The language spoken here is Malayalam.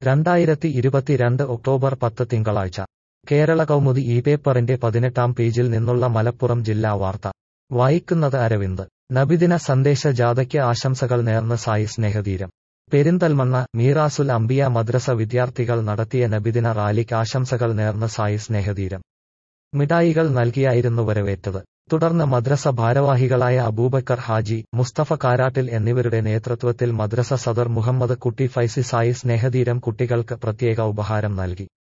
രണ്ടായിരത്തി ഇരുപത്തിരണ്ട് ഒക്ടോബർ പത്ത് തിങ്കളാഴ്ച കേരള കൗമുദി ഈ പേപ്പറിന്റെ പതിനെട്ടാം പേജിൽ നിന്നുള്ള മലപ്പുറം ജില്ലാ വാർത്ത വായിക്കുന്നത് അരവിന്ദ് നബിദിന സന്ദേശ ജാഥയ്ക്ക് ആശംസകൾ നേർന്ന് സായി സ്നേഹതീരം പെരിന്തൽമണ്ണ മീറാസുൽ അംബിയ മദ്രസ വിദ്യാർത്ഥികൾ നടത്തിയ നബിദിന റാലിക്ക് ആശംസകൾ നേർന്ന് സായി സ്നേഹതീരം മിഠായികൾ നൽകിയായിരുന്നു വരവേറ്റത് തുടർന്ന് മദ്രസ ഭാരവാഹികളായ അബൂബക്കർ ഹാജി മുസ്തഫ കാരാട്ടിൽ എന്നിവരുടെ നേതൃത്വത്തിൽ മദ്രസ സദർ മുഹമ്മദ് കുട്ടി ഫൈസി സായി സ്നേഹതീരം കുട്ടികൾക്ക് പ്രത്യേക ഉപഹാരം നൽകി